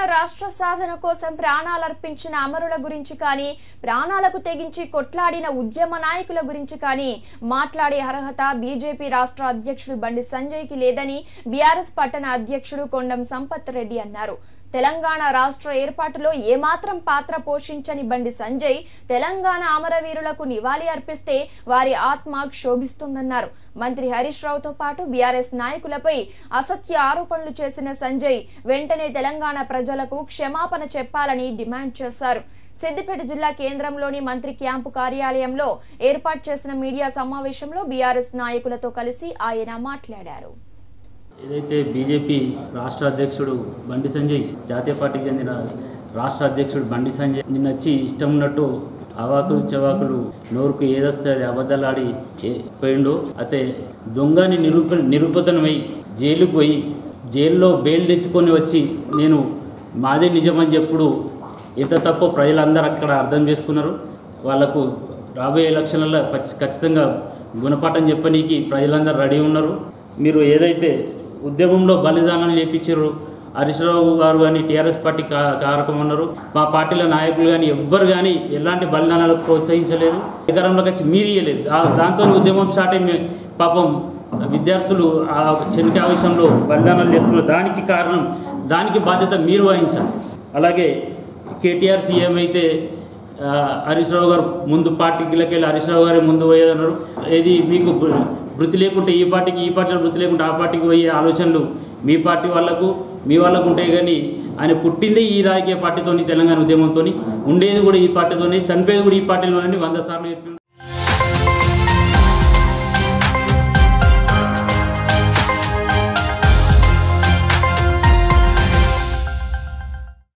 రాష్ట్ర సాధన కోసం ప్రాణాలర్పించిన అమరుల గురించి కానీ ప్రాణాలకు తెగించి కొట్లాడిన ఉద్యమ నాయకుల గురించి కానీ మాట్లాడే అర్హత బీజేపీ రాష్ట్ర అధ్యక్షుడు బండి సంజయ్కి లేదని బీఆర్ఎస్ పట్టణ అధ్యక్షుడు కొండం సంపత్ రెడ్డి అన్నారు తెలంగాణ రాష్ట్ర ఏర్పాటులో ఏమాత్రం పాత్ర పోషించని బండి సంజయ్ తెలంగాణ అమరవీరులకు నివాళి అర్పిస్తే వారి ఆత్మ క్షోభిస్తుందన్నారు మంత్రి హరీష్ రావుతో పాటు బీఆర్ఎస్ నాయకులపై అసత్య ఆరోపణలు చేసిన సంజయ్ వెంటనే తెలంగాణ ప్రజలకు క్షమాపణ చెప్పాలని డిమాండ్ చేశారు సిద్దిపేట జిల్లా కేంద్రంలోని మంత్రి క్యాంపు కార్యాలయంలో ఏర్పాటు చేసిన మీడియా సమావేశంలో బీఆర్ఎస్ నాయకులతో కలిసి ఆయన మాట్లాడారు ఏదైతే బీజేపీ రాష్ట్ర అధ్యక్షుడు బండి సంజయ్ జాతీయ పార్టీకి చెందిన రాష్ట్ర అధ్యక్షుడు బండి సంజయ్ నిన్న వచ్చి ఇష్టం ఉన్నట్టు అవాకులు చవాకులు నోరుకు ఏదొస్తే అది అబద్ధాలాడి ఏ- పోయిండు అయితే దొంగని నిరూప నిరూపతనమై జైలుకు పోయి జైల్లో బెయిల్ తెచ్చుకొని వచ్చి నేను మాదే నిజమని చెప్పుడు ఎంత తప్పో ప్రజలందరూ అక్కడ అర్థం చేసుకున్నారు వాళ్ళకు రాబోయే ఎలక్షన్లలో పచ్చి- ఖచ్చితంగా గుణపాఠం చెప్పనీకి ప్రజలందరూ రెడీ ఉన్నారు మీరు ఏదైతే ఉద్యమంలో బలిదానాలు చేపించారు హరీశ్రావు గారు కానీ టీఆర్ఎస్ పార్టీ కా కారకం ఉన్నారు మా పార్టీల నాయకులు కానీ ఎవ్వరు కానీ ఎలాంటి బలిదానాలకు ప్రోత్సహించలేదు అధికారంలోకి వచ్చి మీరు ఇయ్యలేదు దాంతో ఉద్యమం స్టార్ట్ అయ్యి మే- పాపం విద్యార్థులు ఆ చెనిక ఆవేశంలో బలిదానాలు చేసుకున్నారు దానికి కారణం దానికి బాధ్యత మీరు వహించాలి అలాగే కేటీఆర్ సీఎం అయితే ఆ, హరీష్ రావు గారు ముందు పార్టీకి వెళ్ళి హరీష్ రావు గారే ముందు పోయేదన్నారు ఏది మీకు బృ- వృత్తి లేకుంటే ఈ పార్టీకి ఈ పార్టీలో వృత్తి లేకుంటే ఆ పార్టీకి పోయే ఆలోచనలు మీ పార్టీ వాళ్ళకు మీ వాళ్ళకు ఉంటాయి కానీ ఆయన పుట్టిందే ఈ రాజకీయ పార్టీతోని తెలంగాణ ఉద్యమంతో ఉండేది కూడా ఈ పార్టీతోనే చనిపోయేది కూడా ఈ పార్టీలోనే వంద సార్లు చెప్పి